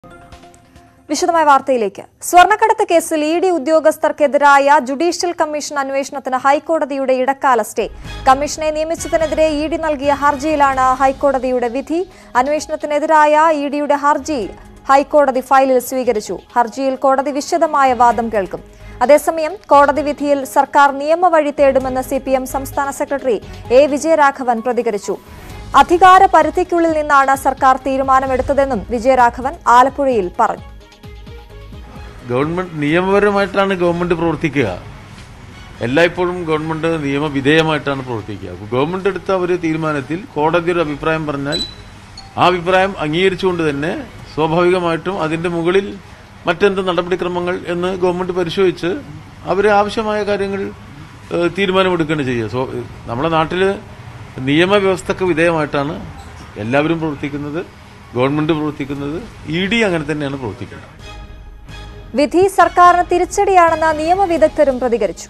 വിശദമായ വാർത്തയിലേക്ക് സ്വർണ്ണക്കടത്ത് കേസിൽ ഇ ഡി ഉദ്യോഗസ്ഥർക്കെതിരായ ജുഡീഷ്യൽ കമ്മീഷൻ അന്വേഷണത്തിന് ഹൈക്കോടതിയുടെ ഇടക്കാല സ്റ്റേ കമ്മീഷനെ നിയമിച്ചതിനെതിരെ ഇ ഡി നൽകിയ ഹർജിയിലാണ് ഹൈക്കോടതിയുടെ വിധി അന്വേഷണത്തിനെതിരായ ഇ ഡിയുടെ ഹർജി ഹൈക്കോടതി ഫയലിൽ സ്വീകരിച്ചു ഹർജിയിൽ കോടതി വിശദമായ വാദം കേൾക്കും അതേസമയം കോടതി വിധിയിൽ സർക്കാർ നിയമവഴി തേടുമെന്ന് സി പി എം സംസ്ഥാന സെക്രട്ടറി എ വിജയരാഘവൻ പ്രതികരിച്ചു അധികാര പരിധിക്കുള്ളിൽ നിന്നാണ് സർക്കാർ തീരുമാനമെടുത്തതെന്നും വിജയരാഘവൻ ആലപ്പുഴയിൽ പറഞ്ഞു ഗവൺമെന്റ് നിയമപരമായിട്ടാണ് ഗവൺമെന്റ് പ്രവർത്തിക്കുക എല്ലായ്പ്പോഴും ഗവൺമെന്റ് നിയമവിധേയമായിട്ടാണ് പ്രവർത്തിക്കുക അപ്പോൾ ഗവൺമെന്റ് എടുത്ത ഒരു തീരുമാനത്തിൽ കോടതി ഒരു അഭിപ്രായം പറഞ്ഞാൽ ആ അഭിപ്രായം അംഗീകരിച്ചുകൊണ്ട് തന്നെ സ്വാഭാവികമായിട്ടും അതിന്റെ മുകളിൽ മറ്റെന്ത് നടപടിക്രമങ്ങൾ എന്ന് ഗവൺമെന്റ് പരിശോധിച്ച് അവർ ആവശ്യമായ കാര്യങ്ങൾ ഏഹ്, തീരുമാനമെടുക്കുകയാണ് ചെയ്യുക സോ നമ്മുടെ നാട്ടിൽ നിയമവ്യവസ്ഥക്ക് വിധേയമായിട്ടാണ് എല്ലാവരും പ്രവർത്തിക്കുന്നത് ഗവൺമെന്റ് പ്രവർത്തിക്കുന്നത് ഇ ഡി അങ്ങനെ തന്നെയാണ് പ്രവർത്തിക്കുന്നത് വിധി സർക്കാരിന് തിരിച്ചടിയാണെന്ന് നിയമവിദഗ്ധരും പ്രതികരിച്ചു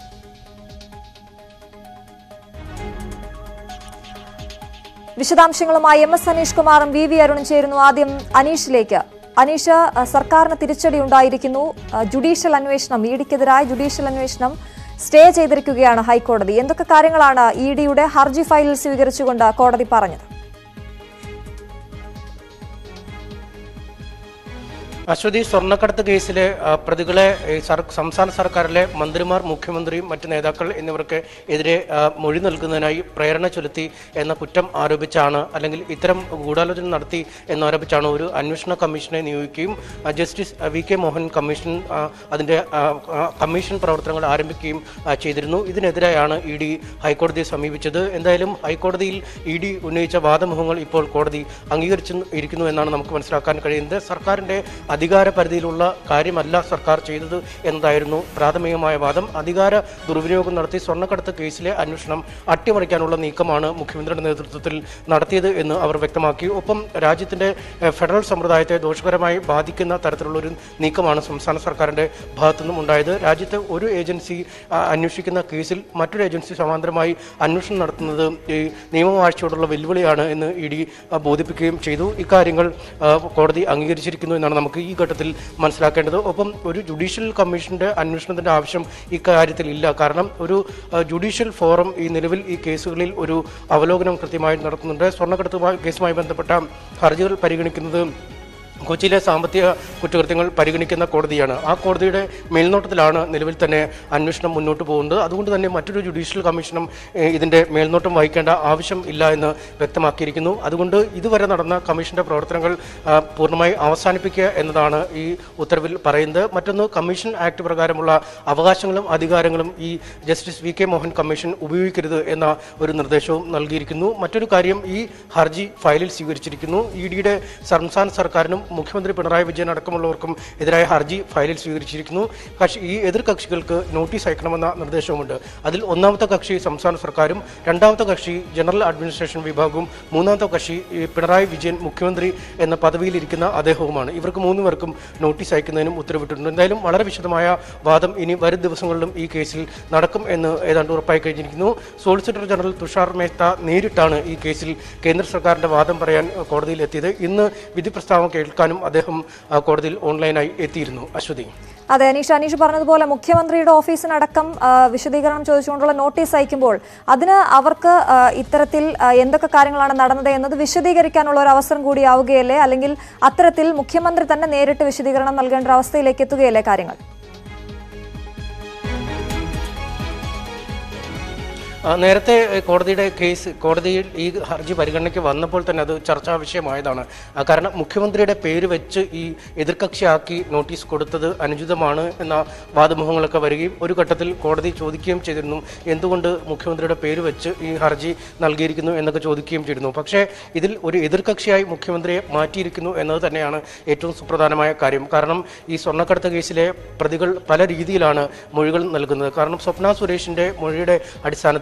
വിശദാംശങ്ങളുമായി എം എസ് അനീഷ് കുമാറും വി വി അരുണും ചേരുന്നു ആദ്യം അനീഷിലേക്ക് അനീഷ് അഹ് സർക്കാരിന് തിരിച്ചടി ഉണ്ടായിരിക്കുന്നു അഹ് ജുഡീഷ്യൽ അന്വേഷണം ഇ ഡിക്കെതിരായ ജുഡീഷ്യൽ അന്വേഷണം സ്റ്റേ ചെയ്തിരിക്കുകയാണ് ഹൈക്കോടതി എന്തൊക്കെ കാര്യങ്ങളാണ് ഇ ഡിയുടെ ഹർജി ഫയലിൽ സ്വീകരിച്ചുകൊണ്ട് കോടതി പറഞ്ഞത് അശ്വതി സ്വർണ്ണക്കടത്ത് കേസിലെ ആ, പ്രതികളെ ഈ സർ- സംസ്ഥാന സർക്കാരിലെ മന്ത്രിമാർ മുഖ്യമന്ത്രിയും മറ്റ് നേതാക്കൾ എന്നിവർക്ക് എതിരെ ആ, മൊഴി നൽകുന്നതിനായി പ്രേരണ ചൊലുത്തി എന്ന കുറ്റം ആരോപിച്ചാണ് അല്ലെങ്കിൽ ഇത്തരം ഗൂഢാലോചന നടത്തി എന്നാരോപിച്ചാണ് ഒരു അന്വേഷണ കമ്മീഷനെ നിയോഗിക്കുകയും ആ, justice V K Mohan commission ആ, അതിന്റെ ആ, ആ, കമ്മീഷൻ പ്രവർത്തനങ്ങൾ ആരംഭിക്കുകയും ആ, ചെയ്തിരുന്നു ഇതിനെതിരെയാണ് ഇ ഡി ഹൈക്കോടതിയെ സമീപിച്ചത് എന്തായാലും ഹൈക്കോടതിയിൽ ഇ ഡി ഉന്നയിച്ച വാദമുഖങ്ങൾ ഇപ്പോൾ കോടതി അംഗീകരിച്ചു ഇരിക്കുന്നു എന്നാണ് നമുക്ക് മനസ്സിലാക്കാൻ കഴിയുന്നത് സർക്കാരിന്റെ അധികാര പരിധിയിലുള്ള കാര്യമല്ല സർക്കാർ ചെയ്തത് എന്നതായിരുന്നു പ്രാഥമികമായ വാദം അധികാര ദുർവിനിയോഗം നടത്തി സ്വർണ്ണക്കടത്ത് കേസിലെ അന്വേഷണം അട്ടിമറിക്കാനുള്ള നീക്കമാണ് മുഖ്യമന്ത്രിയുടെ നേതൃത്വത്തിൽ നടത്തിയത് എന്ന് അവർ വ്യക്തമാക്കി ഒപ്പം രാജ്യത്തിന്റെ എഹ്, ഫെഡറൽ സമ്പ്രദായത്തെ ദോഷകരമായി ബാധിക്കുന്ന തരത്തിലുള്ള ഒരു നീക്കമാണ് സംസ്ഥാന സർക്കാരിന്റെ ഭാഗത്തുനിന്നും ഉണ്ടായത് രാജ്യത്തെ ഒരു ഏജൻസി ആ, അന്വേഷിക്കുന്ന കേസിൽ മറ്റൊരു ഏജൻസി സമാന്തരമായി അന്വേഷണം നടത്തുന്നത് ഈ നിയമവാഴ്ചയോടുള്ള വെല്ലുവിളിയാണ് എന്ന് ഇ ഡി ബോധിപ്പിക്കുകയും ചെയ്തു ഇക്കാര്യങ്ങൾ ആ, കോടതി അംഗീകരിച്ചിരിക്കുന്നു എന്നാണ് നമുക്ക് ഈ ഘട്ടത്തിൽ മനസ്സിലാക്കേണ്ടത് ഒപ്പം ഒരു ജുഡീഷ്യൽ കമ്മീഷന്റെ അന്വേഷണത്തിന്റെ ആവശ്യം ഇക്കാര്യത്തിൽ ഇല്ല കാരണം ഒരു ആ, ജുഡീഷ്യൽ ഫോറം ഈ നിലവിൽ ഈ കേസുകളിൽ ഒരു അവലോകനം കൃത്യമായി നടത്തുന്നുണ്ട് സ്വർണ്ണക്കടത്തുമായി കേസുമായി ബന്ധപ്പെട്ട ഹർജികൾ പരിഗണിക്കുന്നത് കൊച്ചിയിലെ സാമ്പത്തിക കുറ്റകൃത്യങ്ങൾ പരിഗണിക്കുന്ന കോടതിയാണ് ആ കോടതിയുടെ മേൽനോട്ടത്തിലാണ് നിലവിൽ തന്നെ അന്വേഷണം മുന്നോട്ട് പോകുന്നത് അതുകൊണ്ട് തന്നെ മറ്റൊരു ജുഡീഷ്യൽ കമ്മീഷനും ഏഹ്, ഇതിന്റെ മേൽനോട്ടം വഹിക്കേണ്ട ആവശ്യം ഇല്ല എന്ന് വ്യക്തമാക്കിയിരിക്കുന്നു അതുകൊണ്ട് ഇതുവരെ നടന്ന കമ്മീഷന്റെ പ്രവർത്തനങ്ങൾ ആ, പൂർണ്ണമായി അവസാനിപ്പിക്കുക എന്നതാണ് ഈ ഉത്തരവിൽ പറയുന്നത് മറ്റൊന്ന് കമ്മീഷൻ ആക്ട് പ്രകാരമുള്ള അവകാശങ്ങളും അധികാരങ്ങളും ഈ justice V K Mohan commission ഉപയോഗിക്കരുത് എന്ന ഒരു നിർദ്ദേശവും നൽകിയിരിക്കുന്നു മറ്റൊരു കാര്യം ഈ ഹർജി ഫയലിൽ സ്വീകരിച്ചിരിക്കുന്നു ഇ ഡിയുടെ സംസ്ഥാന സർക്കാരിനും മുഖ്യമന്ത്രി പിണറായി വിജയൻ അടക്കമുള്ളവർക്കും എതിരായ ഹർജി ഫയലിൽ സ്വീകരിച്ചിരിക്കുന്നു കക്ഷി ഈ എതിർ കക്ഷികൾക്ക് നോട്ടീസ് അയക്കണമെന്ന നിർദ്ദേശവുമുണ്ട് അതിൽ ഒന്നാമത്തെ കക്ഷി സംസ്ഥാന സർക്കാരും രണ്ടാമത്തെ കക്ഷി ജനറൽ അഡ്മിനിസ്ട്രേഷൻ വിഭാഗവും മൂന്നാമത്തെ കക്ഷി ഈ പിണറായി വിജയൻ മുഖ്യമന്ത്രി എന്ന പദവിയിലിരിക്കുന്ന അദ്ദേഹവുമാണ് ഇവർക്ക് മൂന്ന് പേർക്കും നോട്ടീസ് അയക്കുന്നതിനും ഉത്തരവിട്ടിട്ടുണ്ട് എന്തായാലും വളരെ വിശദമായ വാദം ഇനി വരും ദിവസങ്ങളിലും ഈ കേസിൽ നടക്കും എന്ന് ഏതാണ്ട് ഉറപ്പായി കഴിഞ്ഞിരിക്കുന്നു സോളിസിറ്റർ ജനറൽ തുഷാർ മേത്ത നേരിട്ടാണ് ഈ കേസിൽ കേന്ദ്ര സർക്കാരിന്റെ വാദം പറയാൻ അഹ്, കോടതിയിൽ എത്തിയത് ഇന്ന് വിധി പ്രസ്താവം കേൾക്കാനും അദ്ദേഹം അഹ്, കോടതിയിൽ ഓൺലൈനായി എത്തിയിരുന്നു അശ്വതി അതെ അനീഷ് അനീഷ് പറഞ്ഞതുപോലെ മുഖ്യമന്ത്രിയുടെ ഓഫീസിനടക്കം ആ, വിശദീകരണം ചോദിച്ചുകൊണ്ടുള്ള നോട്ടീസ് അയക്കുമ്പോൾ അതിന് അവർക്ക് ആ, ഇത്തരത്തിൽ ആ, എന്തൊക്കെ കാര്യങ്ങളാണ് നടന്നത് എന്നത് വിശദീകരിക്കാനുള്ള ഒരു അവസരം കൂടിയാവുകയല്ലേ അല്ലെങ്കിൽ അത്തരത്തിൽ മുഖ്യമന്ത്രി തന്നെ നേരിട്ട് വിശദീകരണം നൽകേണ്ട ഒരു അവസ്ഥയിലേക്ക് എത്തുകയല്ലേ കാര്യങ്ങൾ ആ, നേരത്തെ ഏ, കോടതിയുടെ കേസ് കോടതിയിൽ ഈ ഹർജി പരിഗണനയ്ക്ക് വന്നപ്പോൾ തന്നെ അത് ചർച്ചാ വിഷയമായതാണ് ആ, കാരണം മുഖ്യമന്ത്രിയുടെ പേര് വെച്ച് ഈ എതിർകക്ഷിയാക്കി നോട്ടീസ് കൊടുത്തത് അനുചിതമാണ് എന്ന വാദമുഖങ്ങളൊക്കെ വരികയും ഒരു ഘട്ടത്തിൽ കോടതി ചോദിക്കുകയും ചെയ്തിരുന്നു എന്തുകൊണ്ട് മുഖ്യമന്ത്രിയുടെ പേര് വെച്ച് ഈ ഹർജി നൽകിയിരിക്കുന്നു എന്നൊക്കെ ചോദിക്കുകയും ചെയ്തിരുന്നു പക്ഷേ ഇതിൽ ഒരു എതിർകക്ഷിയായി മുഖ്യമന്ത്രിയെ മാറ്റിയിരിക്കുന്നു എന്നത് തന്നെയാണ് ഏറ്റവും സുപ്രധാനമായ കാര്യം കാരണം ഈ സ്വർണ്ണക്കടത്ത് കേസിലെ പ്രതികൾ പല രീതിയിലാണ് മൊഴികൾ നൽകുന്നത് കാരണം സ്വപ്ന സുരേഷിന്റെ മൊഴിയുടെ അടിസ്ഥാനത്തിൽ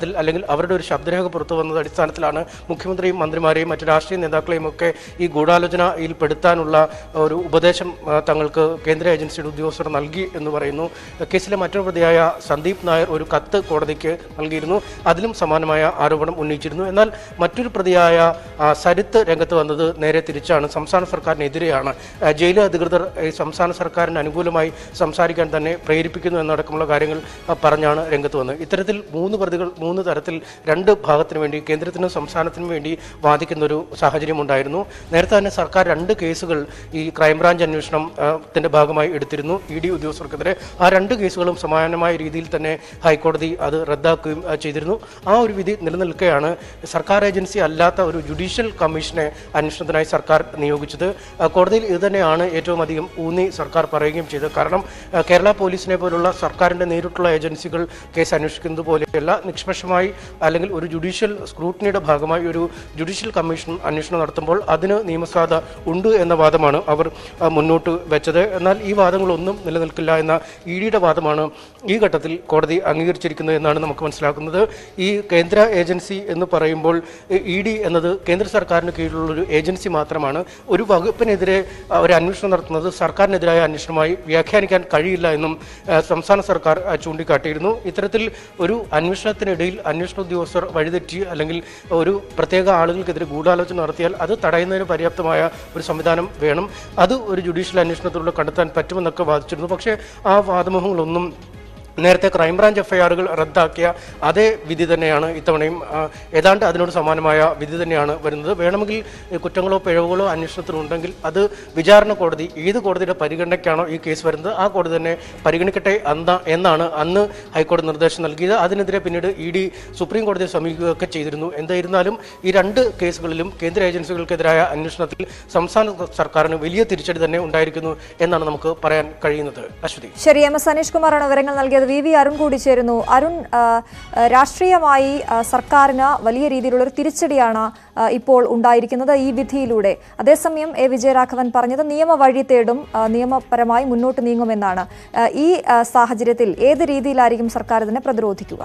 അടിസ്ഥാനത്തിൽ അല്ലെങ്കിൽ അവരുടെ ഒരു ശബ്ദരേഖ പുറത്തു വന്നത് അടിസ്ഥാനത്തിലാണ് മുഖ്യമന്ത്രിയും മന്ത്രിമാരെയും മറ്റു രാഷ്ട്രീയ നേതാക്കളെയും ഒക്കെ ഈ ഗൂഢാലോചനയിൽ പെടുത്താനുള്ള ഒരു ഉപദേശം ആ, തങ്ങൾക്ക് കേന്ദ്ര ഏജൻസിയുടെ ഉദ്യോഗസ്ഥർ നൽകി എന്ന് പറയുന്നു കേസിലെ മറ്റൊരു പ്രതിയായ സന്ദീപ് നായർ ഒരു കത്ത് കോടതിക്ക് നൽകിയിരുന്നു അതിലും സമാനമായ ആരോപണം ഉന്നയിച്ചിരുന്നു എന്നാൽ മറ്റൊരു പ്രതിയായ ആ, സരിത്ത് രംഗത്ത് വന്നത് നേരെ തിരിച്ചാണ് സംസ്ഥാന സർക്കാരിനെതിരെയാണ് ആ, ജയിൽ അധികൃതർ ഈ സംസ്ഥാന സർക്കാരിന് അനുകൂലമായി സംസാരിക്കാൻ തന്നെ പ്രേരിപ്പിക്കുന്നു എന്നടക്കമുള്ള കാര്യങ്ങൾ ആ, പറഞ്ഞാണ് രംഗത്ത് വന്നത് ഇത്തരത്തിൽ മൂന്ന് പ്രതികൾ മൂന്ന് തരത്തിൽ രണ്ട് ഭാഗത്തിനു വേണ്ടി കേന്ദ്രത്തിനും സംസ്ഥാനത്തിനും വേണ്ടി വാദിക്കുന്ന ഒരു സാഹചര്യം ഉണ്ടായിരുന്നു നേരത്തെ തന്നെ സർക്കാർ രണ്ട് കേസുകൾ ഈ ക്രൈംബ്രാഞ്ച് അന്വേഷണം ആ, ത്തിന്റെ ഭാഗമായി എടുത്തിരുന്നു ഇ ഡി ഉദ്യോഗസ്ഥർക്കെതിരെ ആ രണ്ട് കേസുകളും സമാനമായ രീതിയിൽ തന്നെ ഹൈക്കോടതി അത് റദ്ദാക്കുകയും ആ, ചെയ്തിരുന്നു ആ ഒരു വിധി നിലനിൽക്കെയാണ് സർക്കാർ ഏജൻസി അല്ലാത്ത ഒരു ജുഡീഷ്യൽ കമ്മീഷനെ അന്വേഷണത്തിനായി സർക്കാർ നിയോഗിച്ചത് ആ, കോടതിയിൽ ഇത് തന്നെയാണ് ഏറ്റവും അധികം ഊന്നി സർക്കാർ പറയുകയും ചെയ്തത് കാരണം ആ, കേരള പോലീസിനെ പോലുള്ള സർക്കാരിന്റെ നേരിട്ടുള്ള ഏജൻസികൾ കേസ് അന്വേഷിക്കുന്നത് പോലെയല്ല നിഷ്പക്ഷമായി അല്ലെങ്കിൽ ഒരു ജുഡീഷ്യൽ സ്ക്രൂട്ടിനിയുടെ ഭാഗമായി ഒരു ജുഡീഷ്യൽ കമ്മീഷൻ അന്വേഷണം നടത്തുമ്പോൾ അതിന് നിയമസാധ ഉണ്ട് എന്ന വാദമാണ് അവർ ആ, മുന്നോട്ട് വെച്ചത് എന്നാൽ ഈ വാദങ്ങളൊന്നും നിലനിൽക്കില്ല എന്ന ഇ ഡിയുടെ വാദമാണ് ഈ ഘട്ടത്തിൽ കോടതി അംഗീകരിച്ചിരിക്കുന്നത് എന്നാണ് നമുക്ക് മനസ്സിലാക്കുന്നത് ഈ കേന്ദ്ര ഏജൻസി എന്ന് പറയുമ്പോൾ ഇ ഡി എന്നത് കേന്ദ്ര സർക്കാരിന് കീഴിലുള്ള ഒരു ഏജൻസി മാത്രമാണ് ഒരു വകുപ്പിനെതിരെ ആ, ഒരു അന്വേഷണം നടത്തുന്നത് സർക്കാരിനെതിരായ അന്വേഷണമായി വ്യാഖ്യാനിക്കാൻ കഴിയില്ല എന്നും ആ, സംസ്ഥാന സർക്കാർ ആ, ചൂണ്ടിക്കാട്ടിയിരുന്നു ഇത്തരത്തിൽ ഒരു അന്വേഷണത്തിനിടയിൽ അന്വേഷണ ഉദ്യോഗസ്ഥർ വഴിതെറ്റി അല്ലെങ്കിൽ ഒരു പ്രത്യേക ആളുകൾക്കെതിരെ ഗൂഢാലോചന നടത്തിയാൽ അത് തടയുന്നതിന് പര്യാപ്തമായ ഒരു സംവിധാനം വേണം അത് ഒരു ജുഡീഷ്യൽ അന്വേഷണത്തിലൂടെ കണ്ടെത്താൻ പറ്റുമെന്നൊക്കെ വാദിച്ചിരുന്നു പക്ഷേ ആ വാദമുഖങ്ങളൊന്നും നേരത്തെ ക്രൈംബ്രാഞ്ച് എഫ്ഐആറുകൾ റദ്ദാക്കിയ അതേ വിധി തന്നെയാണ് ഇത്തവണയും ആ, ഏതാണ്ട് അതിനോട് സമാനമായ വിധി തന്നെയാണ് വരുന്നത് വേണമെങ്കിൽ ഈ കുറ്റങ്ങളോ പിഴവുകളോ അന്വേഷണത്തിനുണ്ടെങ്കിൽ അത് വിചാരണ കോടതി ഏത് കോടതിയുടെ പരിഗണനയ്ക്കാണോ ഈ കേസ് വരുന്നത് ആ കോടതി തന്നെ പരിഗണിക്കട്ടെ അന്ന എന്നാണ് അന്ന് ഹൈക്കോടതി നിർദ്ദേശം നൽകിയത് അതിനെതിരെ പിന്നീട് ഇ ഡി സുപ്രീം കോടതിയെ സമീപിക്കുകയൊക്കെ ചെയ്തിരുന്നു എന്തായിരുന്നാലും ഈ രണ്ട് കേസുകളിലും കേന്ദ്ര ഏജൻസികൾക്കെതിരായ അന്വേഷണത്തിൽ സംസ്ഥാന സർക്കാരിന് വലിയ തിരിച്ചടി തന്നെ ഉണ്ടായിരിക്കുന്നു എന്നാണ് നമുക്ക് പറയാൻ കഴിയുന്നത് അശ്വതി ശരി എം എസ് അനീഷ് കുമാറാണ് വിവരങ്ങൾ നൽകിയത് വി വി അരുൺ കൂടി ചേരുന്നു അരുൺ ആ, ആ, രാഷ്ട്രീയമായി ആ, സർക്കാരിന് വലിയ രീതിയിലുള്ള ഒരു തിരിച്ചടിയാണ് ആ, ഇപ്പോൾ ഉണ്ടായിരിക്കുന്നത് ഈ വിധിയിലൂടെ അതേസമയം എ വിജയരാഘവൻ പറഞ്ഞത് നിയമ വഴി തേടും ആ, നിയമപരമായി മുന്നോട്ട് നീങ്ങുമെന്നാണ് ആ, ഈ ആ, സാഹചര്യത്തിൽ ഏത് രീതിയിലായിരിക്കും സർക്കാർ ഇതിനെ പ്രതിരോധിക്കുക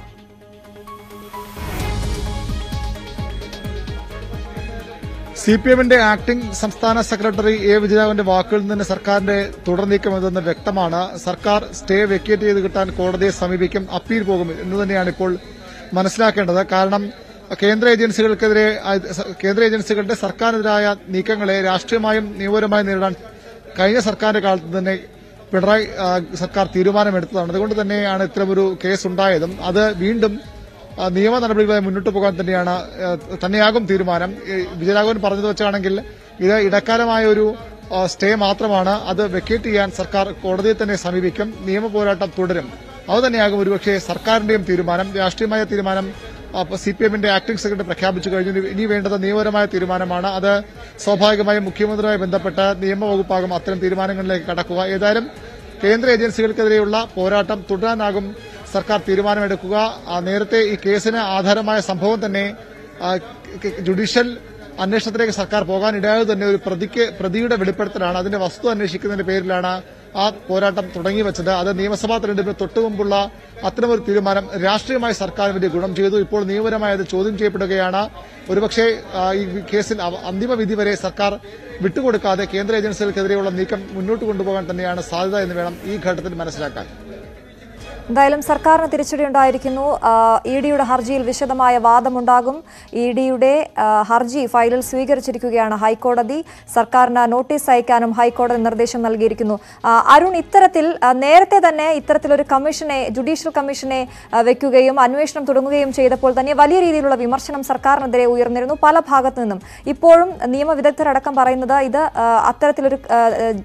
സി പി എമ്മിന്റെ ആക്ടിംഗ് സംസ്ഥാന സെക്രട്ടറി എ വിജയരാഘവന്റെ വാക്കുകളിൽ നിന്ന് സർക്കാരിന്റെ തുടർ നീക്കമെന്ന് വ്യക്തമാണ് സർക്കാർ സ്റ്റേ വെക്കേറ്റ് ചെയ്ത് കിട്ടാൻ കോടതിയെ സമീപിക്കും അപ്പീൽ പോകും എന്ന് തന്നെയാണ് ഇപ്പോൾ മനസ്സിലാക്കേണ്ടത് കാരണം കേന്ദ്ര ഏജൻസികൾക്കെതിരെ ആ- കേന്ദ്ര ഏജൻസികളുടെ സർക്കാരിനെതിരായ നീക്കങ്ങളെ രാഷ്ട്രീയമായും നിയമപരമായും നേരിടാൻ കഴിഞ്ഞ സർക്കാരിന്റെ കാലത്ത് തന്നെ പിണറായി ആ, സർക്കാർ തീരുമാനമെടുത്തതാണ് അതുകൊണ്ട് തന്നെയാണ് ഇത്തരമൊരു കേസ് ഉണ്ടായതും അത് വീണ്ടും ആ, നിയമ നടപടികളുമായി മുന്നോട്ട് പോകാൻ തന്നെയാണ് ആ, തന്നെയാകും തീരുമാനം ഈ വിജയരാഘവൻ പറഞ്ഞത് വെച്ചാണെങ്കിൽ ഇത് ഇടക്കാലമായ ഒരു ആ, സ്റ്റേ മാത്രമാണ് അത് വെക്കേറ്റ് ചെയ്യാൻ സർക്കാർ കോടതിയെ തന്നെ സമീപിക്കും നിയമ പോരാട്ടം തുടരും അത് തന്നെയാകും ഒരുപക്ഷെ സർക്കാരിന്റെയും തീരുമാനം രാഷ്ട്രീയമായ തീരുമാനം സി പി എമ്മിന്റെ ആക്ടിംഗ് സെക്രട്ടറി പ്രഖ്യാപിച്ചു കഴിഞ്ഞു ഇനി- ഇനി വേണ്ടത് നിയമപരമായ തീരുമാനമാണ് അത് സ്വാഭാവികമായും മുഖ്യമന്ത്രിയുമായി ബന്ധപ്പെട്ട നിയമവകുപ്പാകും അത്തരം തീരുമാനങ്ങളിലേക്ക് കടക്കുക ഏതായാലും കേന്ദ്ര ഏജൻസികൾക്കെതിരെയുള്ള പോരാട്ടം തുടരാനാകും സർക്കാർ തീരുമാനമെടുക്കുക ആ, നേരത്തെ ഈ കേസിന് ആധാരമായ സംഭവം തന്നെ ആ, ക- ജുഡീഷ്യൽ അന്വേഷണത്തിലേക്ക് സർക്കാർ പോകാനിടയായത് തന്നെ ഒരു പ്രതിക്ക് പ്രതിയുടെ വെളിപ്പെടുത്തലാണ് അതിന്റെ വസ്തു അന്വേഷിക്കുന്നതിന്റെ പേരിലാണ് ആ പോരാട്ടം തുടങ്ങി വെച്ചത് അത് നിയമസഭാ തെരഞ്ഞെടുപ്പിന് തൊട്ടുമുമ്പുള്ള അത്തരമൊരു തീരുമാനം രാഷ്ട്രീയമായി സർക്കാരിന് വലിയ ഗുണം ചെയ്തു ഇപ്പോൾ നിയമപരമായി അത് ചോദ്യം ചെയ്യപ്പെടുകയാണ് ഒരുപക്ഷെ ആ, ഈ കേസിൽ അവ- അന്തിമ വിധി വരെ സർക്കാർ വിട്ടുകൊടുക്കാതെ കേന്ദ്ര ഏജൻസികൾക്കെതിരെയുള്ള നീക്കം മുന്നോട്ട് കൊണ്ടുപോകാൻ തന്നെയാണ് സാധ്യത എന്ന് വേണം ഈ ഘട്ടത്തിൽ മനസ്സിലാക്കാൻ എന്തായാലും സർക്കാരിന് തിരിച്ചടി ഉണ്ടായിരിക്കുന്നു ഇ ഡിയുടെ ഹർജിയിൽ വിശദമായ വാദമുണ്ടാകും ഇ ഡിയുടെ ഹർജി ഫയലിൽ സ്വീകരിച്ചിരിക്കുകയാണ് ഹൈക്കോടതി സർക്കാരിന് നോട്ടീസ് അയക്കാനും ഹൈക്കോടതി നിർദ്ദേശം നൽകിയിരിക്കുന്നു ആ, അരുൺ ഇത്തരത്തിൽ ആ, നേരത്തെ തന്നെ ഇത്തരത്തിലൊരു കമ്മീഷനെ ജുഡീഷ്യൽ കമ്മീഷനെ ആ, വെക്കുകയും അന്വേഷണം തുടങ്ങുകയും ചെയ്തപ്പോൾ തന്നെ വലിയ രീതിയിലുള്ള വിമർശനം സർക്കാരിനെതിരെ ഉയർന്നിരുന്നു പല ഭാഗത്തു നിന്നും ഇപ്പോഴും നിയമവിദഗ്ധരടക്കം പറയുന്നത് ഇത് ആ, അത്തരത്തിലൊരു ആ,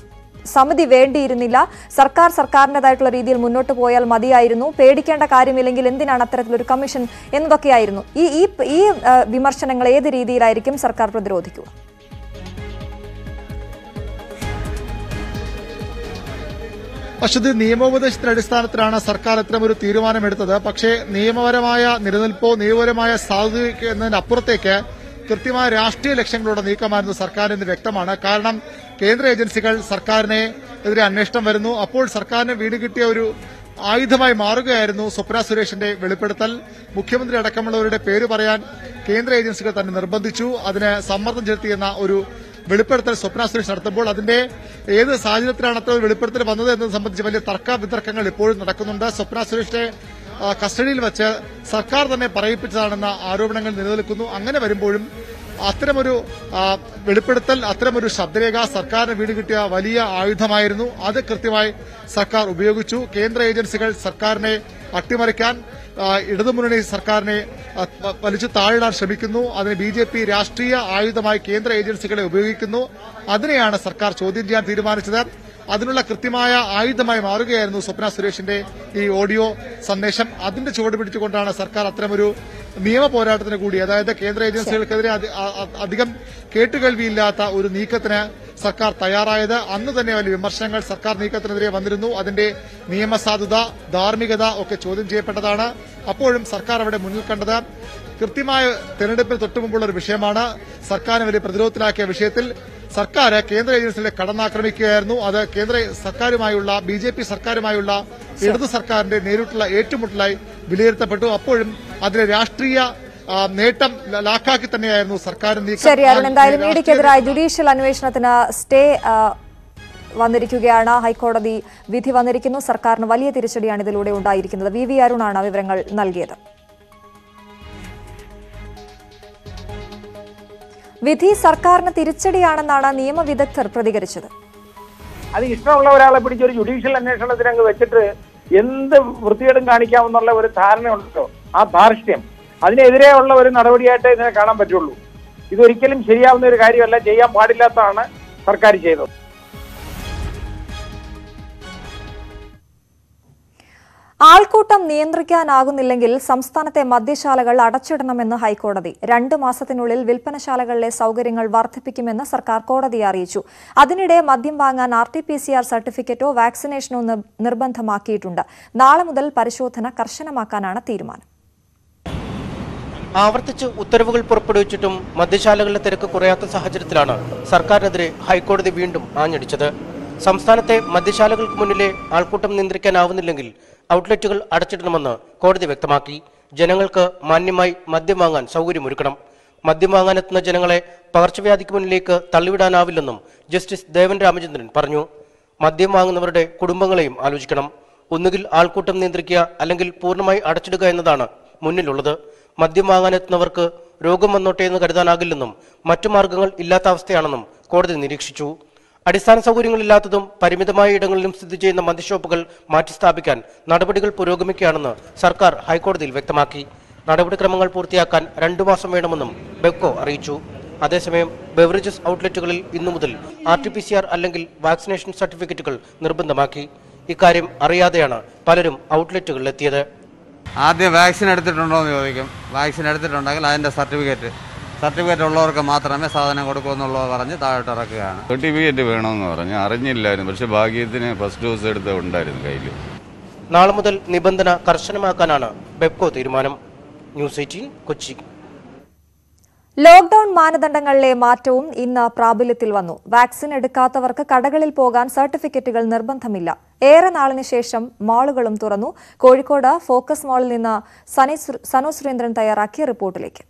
സമിതി വേണ്ടിയിരുന്നില്ല സർക്കാർ സർക്കാരിൻ്റെതായിട്ടുള്ള രീതിയിൽ മുന്നോട്ട് പോയാൽ മതിയായിരുന്നു പേടിക്കേണ്ട കാര്യമില്ലെങ്കിൽ എന്തിനാണ് അത്തരത്തിലൊരു കമ്മീഷൻ എന്നതൊക്കെയായിരുന്നു ഈ ഈ ഈ ആ, വിമർശനങ്ങൾ ഏത് രീതിയിലായിരിക്കും സർക്കാർ പ്രതിരോധിക്കുക പക്ഷെ ഇത് നിയമോപദേശത്തിന്റെ അടിസ്ഥാനത്തിലാണ് സർക്കാർ ഇത്തരമൊരു തീരുമാനമെടുത്തത് പക്ഷേ നിയമപരമായ നിലനിൽപ്പോ നിയമപരമായ സാധുത എന്നതിനപ്പുറത്തേക്ക് കൃത്യമായ രാഷ്ട്രീയ ലക്ഷ്യങ്ങളോടെ നീക്കമായിരുന്നു സർക്കാരിന് വ്യക്തമാണ് കാരണം കേന്ദ്ര ഏജൻസികൾ സർക്കാരിനെ എതിരെ അന്വേഷണം വരുന്നു അപ്പോൾ സർക്കാരിന് വീട് കിട്ടിയ ഒരു ആയുധമായി മാറുകയായിരുന്നു സ്വപ്ന സുരേഷിന്റെ വെളിപ്പെടുത്തൽ മുഖ്യമന്ത്രി അടക്കമുള്ളവരുടെ പേര് പറയാൻ കേന്ദ്ര ഏജൻസികൾ തന്നെ നിർബന്ധിച്ചു അതിന് സമ്മർദ്ദം ചെലുത്തിയെന്ന ഒരു വെളിപ്പെടുത്തൽ സ്വപ്ന സുരേഷ് നടത്തുമ്പോൾ അതിന്റെ ഏത് സാഹചര്യത്തിലാണ് അത്ര ഒരു വെളിപ്പെടുത്തൽ വന്നത് എന്നത് സംബന്ധിച്ച് വലിയ തർക്ക വിതർക്കങ്ങൾ ഇപ്പോഴും നടക്കുന്നുണ്ട് സ്വപ്ന സുരേഷിന്റെ ആ, കസ്റ്റഡിയിൽ വെച്ച് സർക്കാർ തന്നെ പറയിപ്പിച്ചതാണെന്ന ആരോപണങ്ങൾ നിലനിൽക്കുന്നു അങ്ങനെ വരുമ്പോഴും അത്തരമൊരു ആ, വെളിപ്പെടുത്തൽ അത്തരമൊരു ശബ്ദരേഖ സർക്കാരിന് വീട് കിട്ടിയ വലിയ ആയുധമായിരുന്നു അത് കൃത്യമായി സർക്കാർ ഉപയോഗിച്ചു കേന്ദ്ര ഏജൻസികൾ സർക്കാരിനെ അട്ടിമറിക്കാൻ ആ, ഇടതുമുന്നണി സർക്കാരിനെ ആ, വ- വലിച്ചു താഴിടാൻ ശ്രമിക്കുന്നു അതിന് ബി ജെ പി രാഷ്ട്രീയ ആയുധമായി കേന്ദ്ര ഏജൻസികളെ ഉപയോഗിക്കുന്നു അതിനെയാണ് സർക്കാർ ചോദ്യം ചെയ്യാൻ തീരുമാനിച്ചത് അതിനുള്ള കൃത്യമായ ആയുധമായി മാറുകയായിരുന്നു സ്വപ്ന സുരേഷിന്റെ ഈ ഓഡിയോ സന്ദേശം അതിന്റെ ചുവട് പിടിച്ചുകൊണ്ടാണ് സർക്കാർ അത്തരമൊരു നിയമ പോരാട്ടത്തിന് കൂടി അതായത് കേന്ദ്ര ഏജൻസികൾക്കെതിരെ അധി- അ- അ- അധികം കേട്ടുകേൾവിയില്ലാത്ത ഒരു നീക്കത്തിന് സർക്കാർ തയ്യാറായത് അന്ന് തന്നെ വലിയ വിമർശനങ്ങൾ സർക്കാർ നീക്കത്തിനെതിരെ വന്നിരുന്നു അതിന്റെ നിയമസാധുത ധാർമ്മികത ഒക്കെ ചോദ്യം ചെയ്യപ്പെട്ടതാണ് അപ്പോഴും സർക്കാർ അവിടെ മുന്നിൽ കണ്ടത് കൃത്യമായ തെരഞ്ഞെടുപ്പിന് തൊട്ടുമുമ്പുള്ള ഒരു വിഷയമാണ് സർക്കാരിനെ വലിയ പ്രതിരോധത്തിലാക്കിയ വിഷയത്തിൽ സർക്കാർ കേന്ദ്ര ഏജൻസികളെ കടന്നാക്രമിക്കുകയായിരുന്നു അത് കേന്ദ്ര സർക്കാരുമായുള്ള ബി ജെ പി സർക്കാരുമായുള്ള ഇടതു സർക്കാരിന്റെ നേരിട്ടുള്ള ഏറ്റുമുട്ടലായി വിലയിരുത്തപ്പെട്ടു അപ്പോഴും അതിലെ രാഷ്ട്രീയ ആ, നേട്ടം ല- ലാക്കാക്കി തന്നെയായിരുന്നു സർക്കാർ നീക്കം ശരി അരുൺ ആ എന്തായാലും രാഷ്ട്രീയ ഇഡിക്കെതിരായ ജുഡീഷ്യൽ അന്വേഷണത്തിന് സ്റ്റേ ആ, വന്നിരിക്കുകയാണ് ഹൈക്കോടതി വിധി വന്നിരിക്കുന്നു സർക്കാരിന് വലിയ തിരിച്ചടിയാണ് ഇതിലൂടെ ഉണ്ടായിരിക്കുന്നത് വി വി അരുണാണ് വിവരങ്ങൾ നൽകിയത് വിധി സർക്കാരിന് തിരിച്ചടിയാണെന്നാണ് നിയമവിദഗ്ധർ പ്രതികരിച്ചത് അത് ഇഷ്ടമുള്ള ഒരാളെ പിടിച്ച് ഒരു ജുഡീഷ്യൽ അന്വേഷണത്തിന് അങ്ങ് വെച്ചിട്ട് എന്ത് വൃത്തികേടും കാണിക്കാമെന്നുള്ള ഒരു ധാരണ ഉണ്ടല്ലോ ആ ധാർഷ്ട്യം അതിനെതിരെയുള്ള ഒരു നടപടിയായിട്ട് ഇതിനെ കാണാൻ പറ്റുള്ളൂ ഇതൊരിക്കലും ശരിയാവുന്ന ഒരു കാര്യമല്ല ചെയ്യാൻ പാടില്ലാത്തതാണ് സർക്കാർ ചെയ്തത് ആൾക്കൂട്ടം നിയന്ത്രിക്കാനാകുന്നില്ലെങ്കിൽ സംസ്ഥാനത്തെ മദ്യശാലകൾ അടച്ചിടണമെന്ന് ഹൈക്കോടതി രണ്ട് മാസത്തിനുള്ളിൽ വിൽപ്പനശാലകളിലെ സൌകര്യങ്ങൾ വർദ്ധിപ്പിക്കുമെന്ന് സർക്കാർ കോടതിയെ അറിയിച്ചു അതിനിടെ മദ്യം വാങ്ങാൻ R T P C R സർട്ടിഫിക്കറ്റോ വാക്സിനേഷനോ നിർ- നിർബന്ധമാക്കിയിട്ടുണ്ട് നാളെ മുതൽ പരിശോധന കർശനമാക്കാനാണ് തീരുമാനം ആവർത്തിച്ച് ഉത്തരവുകൾ പുറപ്പെടുവിച്ചിട്ടും മദ്യശാലകളുടെ തിരക്ക് കുറയാത്ത സാഹചര്യത്തിലാണ് സർക്കാരിനെതിരെ ഹൈക്കോടതി വീണ്ടും ആഞ്ഞടിച്ചത് സംസ്ഥാനത്തെ മദ്യശാലകൾക്ക് മുന്നിലെ ആൾക്കൂട്ടം നിയന്ത്രിക്കാനാവുന്നില്ലെങ്കിൽ ഔട്ട്ലെറ്റുകൾ അടച്ചിടണമെന്ന് കോടതി വ്യക്തമാക്കി ജനങ്ങൾക്ക് മാന്യമായി മദ്യം വാങ്ങാൻ സൗകര്യമൊരുക്കണം മദ്യം വാങ്ങാനെത്തുന്ന ജനങ്ങളെ പകർച്ചവ്യാധിക്ക് മുന്നിലേക്ക് തള്ളിവിടാനാവില്ലെന്നും ജസ്റ്റിസ് ദേവൻ രാമചന്ദ്രൻ പറഞ്ഞു മദ്യം വാങ്ങുന്നവരുടെ കുടുംബങ്ങളെയും ആലോചിക്കണം ഒന്നുകിൽ ആൾക്കൂട്ടം നിയന്ത്രിക്കുക അല്ലെങ്കിൽ പൂർണ്ണമായി അടച്ചിടുക എന്നതാണ് മുന്നിലുള്ളത് മദ്യം വാങ്ങാനെത്തുന്നവർക്ക് രോഗം വന്നോട്ടെ എന്ന് കരുതാനാകില്ലെന്നും മറ്റു മാർഗങ്ങൾ ഇല്ലാത്ത അവസ്ഥയാണെന്നും കോടതി നിരീക്ഷിച്ചു അടിസ്ഥാന സൗകര്യങ്ങളില്ലാത്തതും പരിമിതമായ ഇടങ്ങളിലും സ്ഥിതി ചെയ്യുന്ന മദ്യഷോപ്പുകൾ മാറ്റിസ്ഥാപിക്കാൻ നടപടികൾ പുരോഗമിക്കുകയാണെന്ന് സർക്കാർ ഹൈക്കോടതിയിൽ വ്യക്തമാക്കി നടപടിക്രമങ്ങൾ പൂർത്തിയാക്കാൻ രണ്ടു മാസം വേണമെന്നും ബെബ്കോ അറിയിച്ചു അതേസമയം ബെവറേജസ് ഔട്ട്ലെറ്റുകളിൽ ഇന്നു മുതൽ R T P C R അല്ലെങ്കിൽ വാക്സിനേഷൻ സർട്ടിഫിക്കറ്റുകൾ നിർബന്ധമാക്കി ഇക്കാര്യം അറിയാതെയാണ് പലരും ഔട്ട്ലെറ്റുകളിലെത്തിയത് ആദ്യം വാക്സിൻ എടുത്തിട്ടുണ്ടോ എന്ന് ചോദിക്കും വാക്സിൻ എടുത്തിട്ടുണ്ടെങ്കിൽ അതിൻ്റെ സർട്ടിഫിക്കറ്റ് സർട്ടിഫിക്കറ്റ് ഉള്ളവർക്ക് മാത്രമേ സാധനം കൊടുക്കൂ എന്നുള്ളത് പറഞ്ഞ് താഴോട്ട് ഇറക്കുകയാണ് സർട്ടിഫിക്കറ്റ് വേണമെന്ന് പറഞ്ഞു അറിഞ്ഞില്ലായിരുന്നു പക്ഷെ ഭാഗ്യത്തിന് ഫസ്റ്റ് ഡോസ് എടുത്ത ഉണ്ടായിരുന്നു കയ്യിൽ നാളെ മുതൽ നിബന്ധന കർശനമാക്കാനാണ് ബെബ്കോ തീരുമാനം ന്യൂസ് എയ്റ്റീൻ കൊച്ചി ലോക്ഡൌൺ മാനദണ്ഡങ്ങളിലെ മാറ്റവും ഇന്ന് പ്രാബല്യത്തിൽ വന്നു വാക്സിൻ എടുക്കാത്തവർക്ക് കടകളിൽ പോകാൻ സർട്ടിഫിക്കറ്റുകൾ നിർബന്ധമില്ല ഏറെ നാളിന് ശേഷം മാളുകളും തുറന്നു കോഴിക്കോട് ഫോക്കസ് മാളിൽ നിന്ന് സനി സു- സനു സുരേന്ദ്രൻ തയ്യാറാക്കിയ റിപ്പോർട്ടിലേക്ക്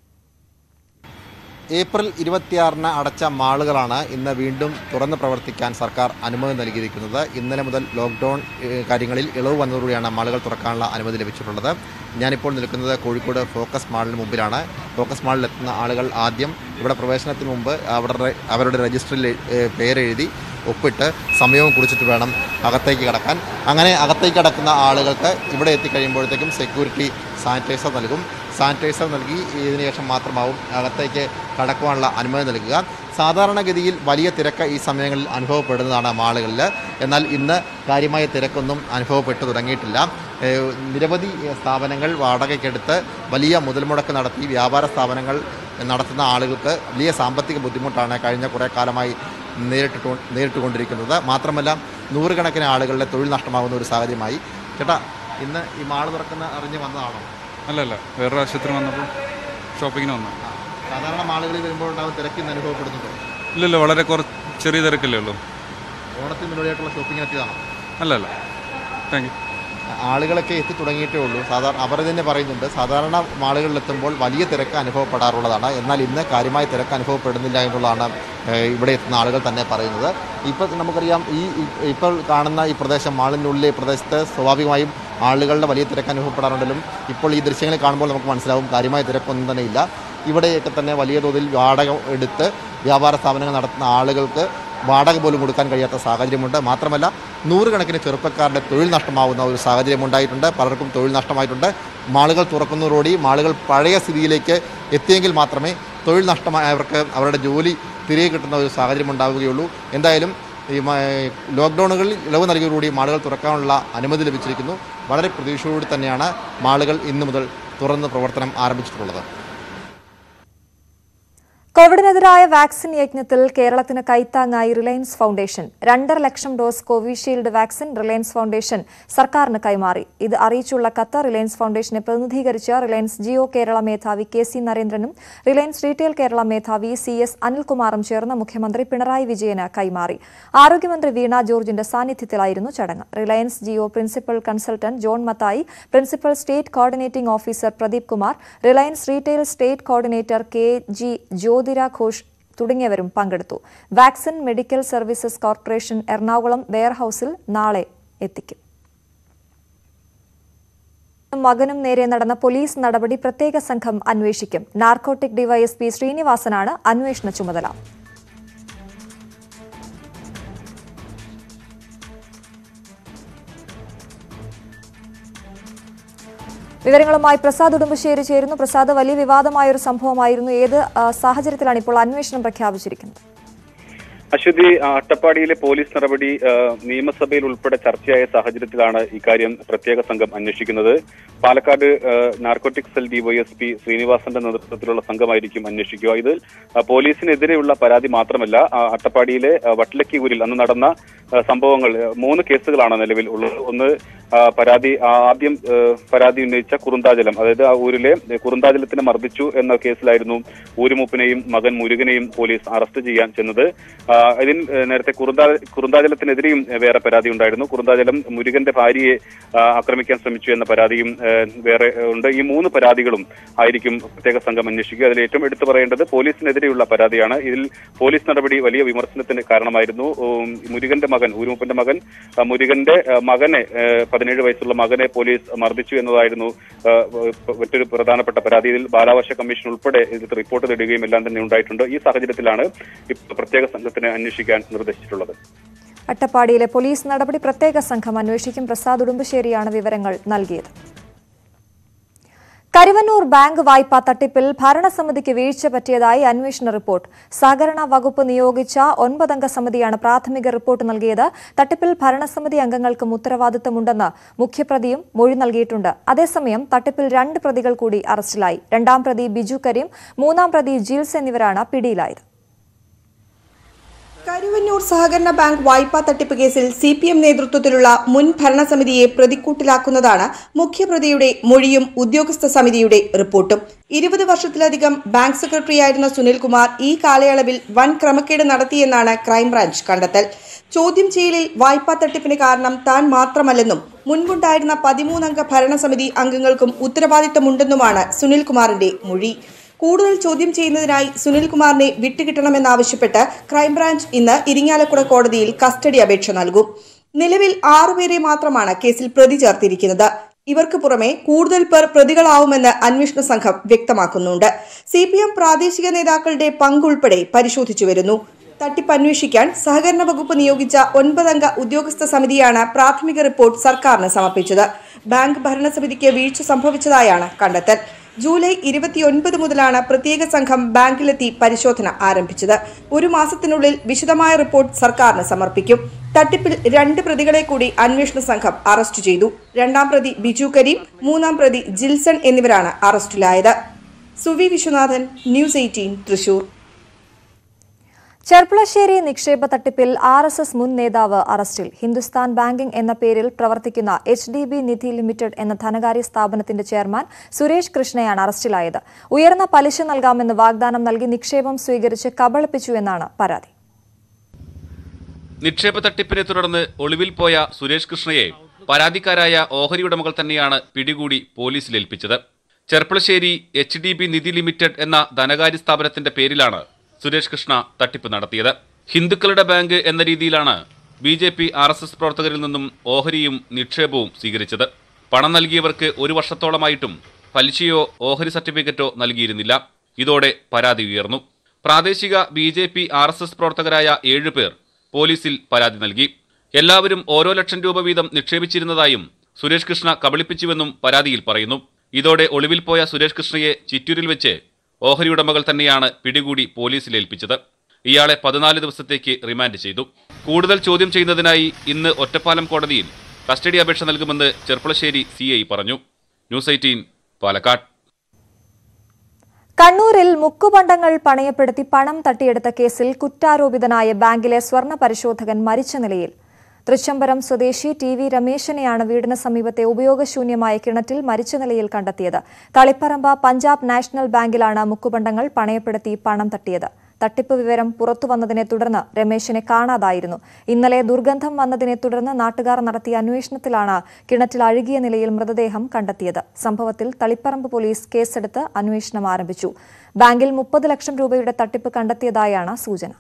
ഏപ്രിൽ ഇരുപത്തിയാറിന് അടച്ച മാളുകളാണ് ഇന്ന് വീണ്ടും തുറന്ന് പ്രവർത്തിക്കാൻ സർക്കാർ അനുമതി നൽകിയിരിക്കുന്നത് ഇന്നലെ മുതൽ ലോക്ക്ഡൌൺ ഏഹ്, കാര്യങ്ങളിൽ ഇളവ് വന്നതോടുകൂടിയാണ് മാളുകൾ തുറക്കാനുള്ള അനുമതി ലഭിച്ചിട്ടുള്ളത് ഞാനിപ്പോൾ നിൽക്കുന്നത് കോഴിക്കോട് ഫോക്കസ് മാളിന് മുമ്പിലാണ് ഫോക്കസ് മാളിൽ എത്തുന്ന ആളുകൾ ആദ്യം ഇവിടെ പ്രവേശനത്തിന് മുമ്പ് അവരുടെ അവരുടെ രജിസ്റ്ററിൽ ഏഹ്, പേരെഴുതി ഒപ്പിട്ട് സമയവും കുറിച്ചിട്ട് വേണം അകത്തേക്ക് കടക്കാൻ അങ്ങനെ അകത്തേക്ക് കടക്കുന്ന ആളുകൾക്ക് ഇവിടെ എത്തിക്കഴിയുമ്പോഴത്തേക്കും സെക്യൂരിറ്റി സാനിറ്റൈസർ നൽകും സാനിറ്റൈസർ നൽകി ഇതിന് ശേഷം മാത്രമാവും അകത്തേക്ക് കടക്കുവാനുള്ള അനുമതി നൽകുക സാധാരണഗതിയിൽ വലിയ തിരക്ക് ഈ സമയങ്ങളിൽ അനുഭവപ്പെടുന്നതാണ് മാളുകളിൽ എന്നാൽ ഇന്ന് കാര്യമായ തിരക്കൊന്നും അനുഭവപ്പെട്ടു തുടങ്ങിയിട്ടില്ല ഏഹ് നിരവധി ഏഹ് സ്ഥാപനങ്ങൾ വാടകയ്ക്കെടുത്ത് വലിയ മുതൽ മുടക്ക് നടത്തി വ്യാപാര സ്ഥാപനങ്ങൾ നടത്തുന്ന ആളുകൾക്ക് വലിയ സാമ്പത്തിക ബുദ്ധിമുട്ടാണ് കഴിഞ്ഞ കുറേ കാലമായി നേരിട്ടിട്ട് നേരിട്ടുകൊണ്ടിരിക്കുന്നത് മാത്രമല്ല നൂറുകണക്കിന് ആളുകളുടെ തൊഴിൽ നഷ്ടമാകുന്ന ഒരു സാഹചര്യമായി ചേട്ടാ ഇന്ന് ഈ മാള് തുറക്കുന്ന അറിഞ്ഞ് വന്നതാണോ അല്ലല്ല വേറൊരു ആശുപത്രി വന്നപ്പോൾ ഷോപ്പിങ്ങിന് വന്നു സാധാരണ മാളുകളിൽ വരുമ്പോഴുണ്ടാകും തിരക്കിന്ന് അനുഭവപ്പെടുന്നുണ്ടോ ഇല്ലല്ലോ വളരെ കുറച്ച് ചെറിയ തിരക്കല്ലേ ഉള്ളൂ ഓണത്തിന് മുന്നോടിയായിട്ടുള്ള ഷോപ്പിംഗ് എത്തിയതാണോ അല്ലല്ല താങ്ക് യു ആളുകളൊക്കെ എത്തി തുടങ്ങിയിട്ടേ ഉള്ളൂ സാധാരണ അവർ തന്നെ പറയുന്നുണ്ട് സാധാരണ മാളുകളിലെത്തുമ്പോൾ വലിയ തിരക്ക് അനുഭവപ്പെടാറുള്ളതാണ് എന്നാൽ ഇന്ന് കാര്യമായ തിരക്ക് അനുഭവപ്പെടുന്നില്ല എന്നുള്ളതാണ് ഏഹ്, ഇവിടെ എത്തുന്ന ആളുകൾ തന്നെ പറയുന്നത് ഇപ്പോൾ നമുക്കറിയാം ഈ ഈ- ഇപ്പോൾ കാണുന്ന ഈ പ്രദേശം മാളിനുള്ളിലെ പ്രദേശത്ത് സ്വാഭാവികമായും ആളുകളുടെ വലിയ തിരക്ക് അനുഭവപ്പെടാറുണ്ടെങ്കിലും ഇപ്പോൾ ഈ ദൃശ്യങ്ങൾ കാണുമ്പോൾ നമുക്ക് മനസ്സിലാവും കാര്യമായ തിരക്കൊന്നും തന്നെ ഇല്ല ഇവിടെയൊക്കെ തന്നെ വലിയ തോതിൽ വാടക എടുത്ത് വ്യാപാര സ്ഥാപനങ്ങൾ നടത്തുന്ന ആളുകൾക്ക് വാടക പോലും കൊടുക്കാൻ കഴിയാത്ത സാഹചര്യമുണ്ട് മാത്രമല്ല നൂറുകണക്കിന് ചെറുപ്പക്കാരുടെ തൊഴിൽ നഷ്ടമാവുന്ന ഒരു സാഹചര്യം ഉണ്ടായിട്ടുണ്ട് പലർക്കും തൊഴിൽ നഷ്ടമായിട്ടുണ്ട് മാളുകൾ തുറക്കുന്നതോടുകൂടി മാളുകൾ പഴയ സ്ഥിതിയിലേക്ക് എത്തിയെങ്കിൽ മാത്രമേ തൊഴിൽ നഷ്ടമായവർക്ക് അവരുടെ ജോലി തിരികെ കിട്ടുന്ന ഒരു സാഹചര്യം ഉണ്ടാവുകയുള്ളൂ എന്തായാലും ഈ മ- ലോക്ക്ഡൗണുകളിൽ ഇളവ് നൽകിയതോടുകൂടി മാളുകൾ തുറക്കാനുള്ള അനുമതി ലഭിച്ചിരിക്കുന്നു വളരെ പ്രതീക്ഷയോടെ തന്നെയാണ് മാളുകൾ ഇന്നു മുതൽ തുറന്ന് പ്രവർത്തനം ആരംഭിച്ചിട്ടുള്ളത് കോവിഡിനെതിരായ വാക്സിൻ യജ്ഞത്തിൽ കേരളത്തിന് കൈത്താങ്ങായി റിലയൻസ് ഫൗണ്ടേഷൻ രണ്ടര lakh dose Covishield vaccine Reliance Foundation സർക്കാരിന് കൈമാറി ഇത് അറിയിച്ചുള്ള കത്ത് റിലയൻസ് ഫൗണ്ടേഷനെ പ്രതിനിധീകരിച്ച് റിലയൻസ് ജിയോ കേരള മേധാവി കെ സി നരേന്ദ്രനും റിലയൻസ് റീറ്റെയിൽ കേരള മേധാവി സി എസ് അനിൽകുമാറും ചേർന്ന് മുഖ്യമന്ത്രി പിണറായി വിജയന് കൈമാറി ആരോഗ്യമന്ത്രി വീണ ജോർജിന്റെ സാന്നിധ്യത്തിലായിരുന്നു ചടങ്ങ് Reliance Jio principal consultant John Mathai principal state coordinating officer Pradeep Kumar Reliance retail state coordinator K G Jyothira Ghosh തുടങ്ങിയവരും പങ്കെടുത്തു vaccine medical services corporation Ernakulam വെയർഹൌസിൽ നാളെ എത്തിക്കും മകനും നേരെ നടന്ന പോലീസ് നടപടി പ്രത്യേക സംഘം അന്വേഷിക്കും നാർക്കോട്ടിക് ഡിവൈഎസ്പി ശ്രീനിവാസനാണ് അന്വേഷണ ചുമതല വിവരങ്ങളുമായി പ്രസാദ് ഉടുമ്പശ്ശേരി ചേരുന്നു പ്രസാദ് വലിയ വിവാദമായ ഒരു സംഭവമായിരുന്നു ഏത് ആ, സാഹചര്യത്തിലാണ് ഇപ്പോൾ അന്വേഷണം പ്രഖ്യാപിച്ചിരിക്കുന്നത് അശ്വതി ആ, അട്ടപ്പാടിയിലെ പോലീസ് നടപടി ആ, നിയമസഭയിൽ ഉൾപ്പെടെ ചർച്ചയായ സാഹചര്യത്തിലാണ് ഇക്കാര്യം പ്രത്യേക സംഘം അന്വേഷിക്കുന്നത് പാലക്കാട് ആ, നാർക്കോട്ടിക് സെൽ ഡിവൈഎസ്പി ശ്രീനിവാസന്റെ നേതൃത്വത്തിലുള്ള സംഘമായിരിക്കും അന്വേഷിക്കുക ഇത് ആ, പോലീസിനെതിരെയുള്ള പരാതി മാത്രമല്ല ആ, അട്ടപ്പാടിയിലെ ആ, വട്ടലക്കിയൂരിൽ അന്ന് നടന്ന ആ, സംഭവങ്ങൾ ആ, മൂന്ന് കേസുകളാണ് നിലവിൽ ഉള്ളത് ഒന്ന് ആ, പരാതി ആ, ആദ്യം ആ, പരാതി ഉന്നയിച്ച കുറുന്താജലം അതായത് ആ ഊരിലെ കുറുന്താജലത്തിനെ മർദ്ദിച്ചു എന്ന കേസിലായിരുന്നു ഊരുമൂപ്പിനെയും മകൻ മുരുകനെയും പോലീസ് അറസ്റ്റ് ചെയ്യാൻ ചെന്നത് ആ, ഇതിൽ ആ, നേരത്തെ കുറുന്താ കുറുന്താജലത്തിനെതിരെയും ആ, വേറെ പരാതി ഉണ്ടായിരുന്നു കുറുന്താജലം മുരുകന്റെ ഭാര്യയെ ആ, ആക്രമിക്കാൻ ശ്രമിച്ചു എന്ന പരാതിയും ആ, വേറെ ഉണ്ട് ഈ മൂന്ന് പരാതികളും ആയിരിക്കും പ്രത്യേക സംഘം അന്വേഷിക്കുക അതിൽ ഏറ്റവും എടുത്തു പറയേണ്ടത് പോലീസിനെതിരെയുള്ള പരാതിയാണ് ഇതിൽ പോലീസ് നടപടി വലിയ വിമർശനത്തിന് കാരണമായിരുന്നു ഉം, മുരുകന്റെ മകൻ ഊരുമുപ്പന്റെ മകൻ ആ, മുരുകന്റെ ആ, മകനെ ആ, പതിനേഴ് വയസ്സുള്ള മകനെ പോലീസ് മർദ്ദിച്ചു എന്നതായിരുന്നു ആ, മറ്റൊരു പ്രധാനപ്പെട്ട പരാതി ഇതിൽ ബാലാവകാശ കമ്മീഷൻ ഉൾപ്പെടെ ഇതിൽ റിപ്പോർട്ട് തേടുകയും എല്ലാം തന്നെ ഉണ്ടായിട്ടുണ്ട് ഈ സാഹചര്യത്തിലാണ് ഇപ്പോൾ പ്രത്യേക സംഘത്തിന് അന്വേഷിക്കാൻ നിർദ്ദേശിച്ചിട്ടുള്ളത് അട്ടപ്പാടിയിലെ പോലീസ് നടപടി പ്രത്യേക സംഘം അന്വേഷിക്കും പ്രസാദ് ഉടുമ്പശ്ശേരിയാണ് വിവരങ്ങൾ നൽകിയത് കരുവന്നൂർ ബാങ്ക് വായ്പാ തട്ടിപ്പിൽ ഭരണസമിതിക്ക് വീഴ്ച പറ്റിയതായി അന്വേഷണ റിപ്പോർട്ട് സഹകരണ വകുപ്പ് നിയോഗിച്ച ഒൻപതംഗ സമിതിയാണ് പ്രാഥമിക റിപ്പോർട്ട് നൽകിയത് തട്ടിപ്പിൽ ഭരണസമിതി അംഗങ്ങൾക്കും ഉത്തരവാദിത്തമുണ്ടെന്ന് മുഖ്യപ്രതിയും മൊഴി നൽകിയിട്ടുണ്ട് അതേസമയം തട്ടിപ്പിൽ രണ്ട് പ്രതികൾ കൂടി അറസ്റ്റിലായി രണ്ടാം പ്രതി ബിജു കരീം മൂന്നാം പ്രതി ജിൽസ് എന്നിവരാണ് പിടിയിലായത് കരുവന്നൂർ സഹകരണ ബാങ്ക് വായ്പാ തട്ടിപ്പ് കേസിൽ സി പി എം നേതൃത്വത്തിലുള്ള മുൻ ഭരണസമിതിയെ പ്രതിക്കൂട്ടിലാക്കുന്നതാണ് മുഖ്യപ്രതിയുടെ മൊഴിയും ഉദ്യോഗസ്ഥ സമിതിയുടെ റിപ്പോർട്ടും ഇരുപത് വർഷത്തിലധികം ബാങ്ക് സെക്രട്ടറിയായിരുന്ന സുനിൽകുമാർ ഈ കാലയളവിൽ വൻ ക്രമക്കേട് നടത്തിയെന്നാണ് ക്രൈംബ്രാഞ്ച് കണ്ടെത്തൽ ചോദ്യം ചെയ്യലിൽ വായ്പാ തട്ടിപ്പിന് കാരണം താൻ മാത്രമല്ലെന്നും മുൻപുണ്ടായിരുന്ന പതിമൂന്നംഗ ഭരണസമിതി അംഗങ്ങൾക്കും ഉത്തരവാദിത്തമുണ്ടെന്നുമാണ് സുനിൽകുമാറിന്റെ മൊഴി കൂടുതൽ ചോദ്യം ചെയ്യുന്നതിനായി സുനിൽകുമാറിനെ വിട്ടുകിട്ടണമെന്നാവശ്യപ്പെട്ട് ക്രൈംബ്രാഞ്ച് ഇന്ന് ഇരിങ്ങാലക്കുട കോടതിയിൽ കസ്റ്റഡി അപേക്ഷ നൽകും നിലവിൽ ആറുപേരെ മാത്രമാണ് കേസിൽ പ്രതി ചേർത്തിരിക്കുന്നത് ഇവർക്ക് പുറമെ കൂടുതൽ പേർ പ്രതികളാവുമെന്ന് അന്വേഷണ സംഘം വ്യക്തമാക്കുന്നുണ്ട് സി പി എം പ്രാദേശിക നേതാക്കളുടെ പങ്കുൾപ്പെടെ പരിശോധിച്ചു വരുന്നു തട്ടിപ്പ് അന്വേഷിക്കാൻ സഹകരണ വകുപ്പ് നിയോഗിച്ച ഒൻപതംഗ ഉദ്യോഗസ്ഥ സമിതിയാണ് പ്രാഥമിക റിപ്പോർട്ട് സർക്കാരിന് സമർപ്പിച്ചത് ബാങ്ക് ഭരണസമിതിക്ക് വീഴ്ച സംഭവിച്ചതായാണ് കണ്ടെത്തൽ ജൂലൈ ഇരുപത്തിയൊൻപത് മുതലാണ് പ്രത്യേക സംഘം ബാങ്കിലെത്തി പരിശോധന ആരംഭിച്ചത് ഒരു മാസത്തിനുള്ളിൽ വിശദമായ റിപ്പോർട്ട് സർക്കാരിന് സമർപ്പിക്കും തട്ടിപ്പിൽ രണ്ട് പ്രതികളെ കൂടി അന്വേഷണ സംഘം അറസ്റ്റ് ചെയ്തു രണ്ടാം പ്രതി ബിജു കരീം മൂന്നാം പ്രതി ജിൽസൺ എന്നിവരാണ് അറസ്റ്റിലായത് സുവി വിശ്വനാഥൻ ന്യൂസ് എയ്റ്റീൻ തൃശൂർ ചെർപ്പുളശ്ശേരി നിക്ഷേപ തട്ടിപ്പിൽ ആർ എസ് എസ് മുൻ നേതാവ് അറസ്റ്റിൽ ഹിന്ദുസ്ഥാൻ ബാങ്കിംഗ് എന്ന പേരിൽ പ്രവർത്തിക്കുന്ന H D B Nidhi limited എന്ന ധനകാര്യ സ്ഥാപനത്തിന്റെ ചെയർമാൻ സുരേഷ് കൃഷ്ണയാണ് അറസ്റ്റിലായത് ഉയർന്ന പലിശ നൽകാമെന്ന് വാഗ്ദാനം നൽകി നിക്ഷേപം സ്വീകരിച്ച് കബളിപ്പിച്ചു എന്നാണ് പരാതി നിക്ഷേപ തട്ടിപ്പിനെ തുടർന്ന് ഒളിവിൽ പോയ സുരേഷ് കൃഷ്ണയെ പരാതിക്കാരായ ഓഹരി ഉടമകൾ തന്നെയാണ് പിടികൂടി പോലീസിലേൽപ്പിച്ചത് Cherpulassery H D B Nidhi limited എന്ന ധനകാര്യ സ്ഥാപനത്തിന്റെ പേരിലാണ് സുരേഷ് കൃഷ്ണ തട്ടിപ്പ് നടത്തിയത് ഹിന്ദുക്കളുടെ ബാങ്ക് എന്ന രീതിയിലാണ് B J P R S S പ്രവർത്തകരിൽ നിന്നും ഓഹരിയും നിക്ഷേപവും സ്വീകരിച്ചത് പണം നൽകിയവർക്ക് ഒരു വർഷത്തോളമായിട്ടും പലിശയോ ഓഹരി സർട്ടിഫിക്കറ്റോ നൽകിയിരുന്നില്ല ഇതോടെ പരാതി ഉയർന്നു പ്രാദേശിക B J P R S S പ്രവർത്തകരായ ഏഴുപേർ പോലീസിൽ പരാതി നൽകി എല്ലാവരും ഓരോ ലക്ഷം രൂപ വീതം നിക്ഷേപിച്ചിരുന്നതായും സുരേഷ് കൃഷ്ണ കബളിപ്പിച്ചുവെന്നും പരാതിയിൽ പറയുന്നു ഇതോടെ ഒളിവിൽ പോയ സുരേഷ് കൃഷ്ണയെ ചിറ്റൂരിൽ വെച്ച് ഓഹരി ഉടമകൾ തന്നെയാണ് പിടികൂടി പോലീസിലേൽപ്പിച്ചത് ഇയാളെ പതിനാല് ദിവസത്തേക്ക് റിമാൻഡ് ചെയ്തു കൂടുതൽ ചോദ്യം ചെയ്യുന്നതിനായി ഇന്ന് ഒറ്റപ്പാലം കോടതിയിൽ കസ്റ്റഡി അപേക്ഷ നൽകുമെന്ന് ചെർപ്പളശ്ശേരി സി പറഞ്ഞു ന്യൂസ് എയ്റ്റീൻ പാലക്കാട് കണ്ണൂരിൽ മുക്കുപണ്ടങ്ങൾ പണയപ്പെടുത്തി പണം തട്ടിയെടുത്ത കേസിൽ കുറ്റാരോപിതനായ ബാങ്കിലെ സ്വർണ്ണ പരിശോധകൻ മരിച്ച നിലയിൽ തൃച്ചംബരം സ്വദേശി ടി വി രമേശനെയാണ് വീടിന് സമീപത്തെ ഉപയോഗശൂന്യമായ കിണറ്റിൽ മരിച്ച നിലയിൽ കണ്ടെത്തിയത് തളിപ്പറമ്പ പഞ്ചാബ് നാഷണൽ ബാങ്കിലാണ് മുക്കുപണ്ടങ്ങൾ പണയപ്പെടുത്തി പണം തട്ടിയത് തട്ടിപ്പ് വിവരം പുറത്തുവന്നതിനെ തുടർന്ന് രമേശിനെ കാണാതായിരുന്നു ഇന്നലെ ദുർഗന്ധം വന്നതിനെ തുടർന്ന് നാട്ടുകാർ നടത്തിയ അന്വേഷണത്തിലാണ് കിണറ്റിൽ അഴുകിയ നിലയിൽ മൃതദേഹം കണ്ടെത്തിയത് സംഭവത്തിൽ തളിപ്പറമ്പ് പോലീസ് കേസെടുത്ത് അന്വേഷണം ആരംഭിച്ചു ബാങ്കിൽ മുപ്പത് ലക്ഷം രൂപയുടെ തട്ടിപ്പ് കണ്ടെത്തിയതായാണ് സൂചന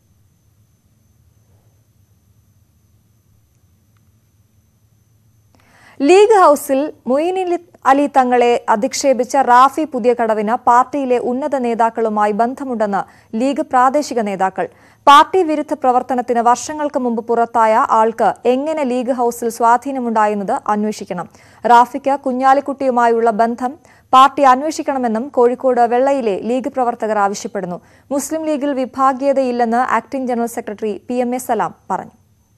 ലീഗ് ഹൌസിൽ മൊയ്നിൻ അലി തങ്ങളെ അധിക്ഷേപിച്ച റാഫി പുതിയ കടവിന് പാർട്ടിയിലെ ഉന്നത നേതാക്കളുമായി ബന്ധമുണ്ടെന്ന് ലീഗ് പ്രാദേശിക നേതാക്കൾ പാർട്ടി വിരുദ്ധ പ്രവർത്തനത്തിന് വർഷങ്ങൾക്ക് മുമ്പ് പുറത്തായ ആൾക്ക് എങ്ങനെ ലീഗ് ഹൌസിൽ സ്വാധീനമുണ്ടായെന്നത് അന്വേഷിക്കണം റാഫിക്ക് കുഞ്ഞാലിക്കുട്ടിയുമായുള്ള ബന്ധം പാർട്ടി അന്വേഷിക്കണമെന്നും കോഴിക്കോട് വെള്ളയിലെ ലീഗ് പ്രവർത്തകർ ആവശ്യപ്പെടുന്നു മുസ്ലിം ലീഗിൽ വിഭാഗീയതയില്ലെന്ന് acting general secretary P M A Salam പറഞ്ഞു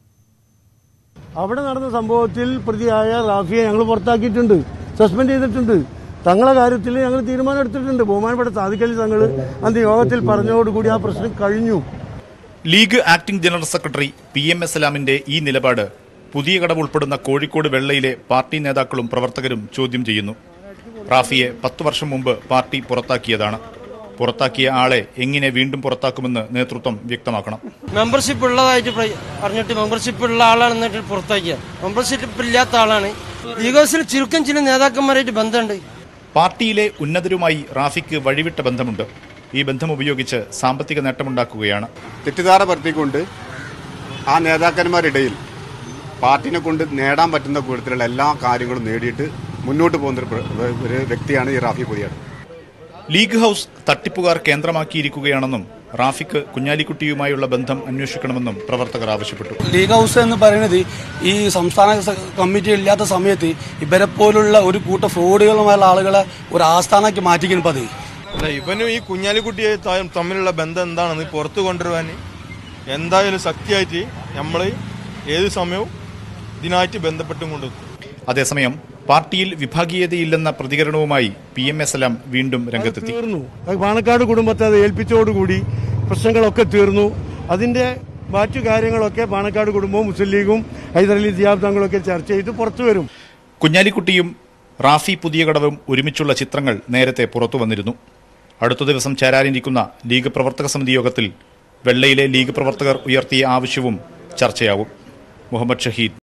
അവിടെ നടന്ന സംഭവത്തിൽ പ്രതിയായ റാഫിയെ ഞങ്ങൾ പുറത്താക്കിയിട്ടുണ്ട് സസ്പെൻഡ് ചെയ്തിട്ടുണ്ട് തങ്ങളെ കാര്യത്തിൽ ഞങ്ങൾ തീരുമാനം എടുത്തിട്ടുണ്ട് ബഹുമാനപ്പെട്ട സാധിക്കലി തങ്ങൾ അന്ന് യോഗത്തിൽ പറഞ്ഞതോടുകൂടി ആ പ്രശ്നം കഴിഞ്ഞു League acting general secretary P M S സലാമിന്റെ ഈ നിലപാട് പുതിയ കടവ് ഉൾപ്പെടുന്ന കോഴിക്കോട് വെള്ളയിലെ പാർട്ടി നേതാക്കളും പ്രവർത്തകരും ചോദ്യം ചെയ്യുന്നു റാഫിയെ പത്തു വർഷം മുമ്പ് പാർട്ടി പുറത്താക്കിയതാണ് പുറത്താക്കിയ ആളെ എങ്ങനെ വീണ്ടും പുറത്താക്കുമെന്ന് നേതൃത്വം വ്യക്തമാക്കണം മെമ്പർഷിപ്പ് ഉള്ളതായിട്ട് പ്ര- പറഞ്ഞിട്ട് മെമ്പർഷിപ്പ് ഉള്ള ആളാണ് എന്നിട്ട് പുറത്താക്കിയ മെമ്പർഷിപ്പ് ഇല്ലാത്ത ആളാണ് ലീഗോസിൽ ചുരുക്കം ചില നേതാക്കന്മാരായിട്ട് ബന്ധമുണ്ട് പാർട്ടിയിലെ ഉന്നതരുമായി റാഫിക്ക് വഴിവിട്ട ബന്ധമുണ്ട് ഈ ബന്ധം ഉപയോഗിച്ച് സാമ്പത്തിക നേട്ടമുണ്ടാക്കുകയാണ് തെറ്റിദ്ധാര പരത്തിക്കൊണ്ട് ആ നേതാക്കന്മാരിടയിൽ പാർട്ടിനെ കൊണ്ട് നേടാൻ പറ്റുന്ന കൂട്ടത്തിലുള്ള എല്ലാ കാര്യങ്ങളും നേടിയിട്ട് മുന്നോട്ട് പോകുന്ന ഒരു പ്ര- ഒരു വ്യക്തിയാണ് ഈ റാഫി പുതിയാട് ലീഗ് ഹൌസ് തട്ടിപ്പുകാർ കേന്ദ്രമാക്കിയിരിക്കുകയാണെന്നും റാഫിക്ക് കുഞ്ഞാലിക്കുട്ടിയുമായുള്ള ബന്ധം അന്വേഷിക്കണമെന്നും പ്രവർത്തകർ ആവശ്യപ്പെട്ടു ലീഗ് ഹൗസ് എന്ന് പറയുന്നത് ഈ സംസ്ഥാന സ- കമ്മിറ്റി ഇല്ലാത്ത സമയത്ത് ഇവരെ പോലുള്ള ഒരു കൂട്ട ഫ്രോഡുകളുമായുള്ള ആളുകളെ ഒരു ആസ്ഥാനമാക്കി മാറ്റിക്കുന്നു പതിവ് അല്ല ഇവനും ഈ കുഞ്ഞാലിക്കുട്ടിയെ ത- തമ്മിലുള്ള ബന്ധം എന്താണെന്ന് പുറത്തു കൊണ്ടുവരുവാൻ എന്തായാലും ശക്തിയായിട്ട് നമ്മൾ ഏത് സമയവും ഇതിനായിട്ട് ബന്ധപ്പെട്ടും കൊണ്ട് അതേസമയം പാർട്ടിയിൽ വിഭാഗീയതയില്ലെന്ന പ്രതികരണവുമായി പി എം എസ് എല്ലാം വീണ്ടും രംഗത്തെത്തി തീർന്നു അത് പാണക്കാട് കുടുംബത്തെ അത് ഏൽപ്പിച്ചോടുകൂടി പ്രശ്നങ്ങളൊക്കെ തീർന്നു അതിന്റെ മറ്റു കാര്യങ്ങളൊക്കെ പാണക്കാട് കുടുംബവും മുസ്ലിം ലീഗും ഹൈദരലി സിയാബ് തങ്ങളൊക്കെ ചർച്ച ചെയ്ത് പുറത്തു വരും കുഞ്ഞാലിക്കുട്ടിയും റാഫി പുതിയ കടവും ഒരുമിച്ചുള്ള ചിത്രങ്ങൾ നേരത്തെ പുറത്തു വന്നിരുന്നു അടുത്ത ദിവസം ചേരാനിരിക്കുന്ന ലീഗ് പ്രവർത്തക സമിതി യോഗത്തിൽ വെള്ളയിലെ ലീഗ് പ്രവർത്തകർ ഉയർത്തിയ ആവശ്യവും ചർച്ചയാവും മുഹമ്മദ് ഷഹീദ്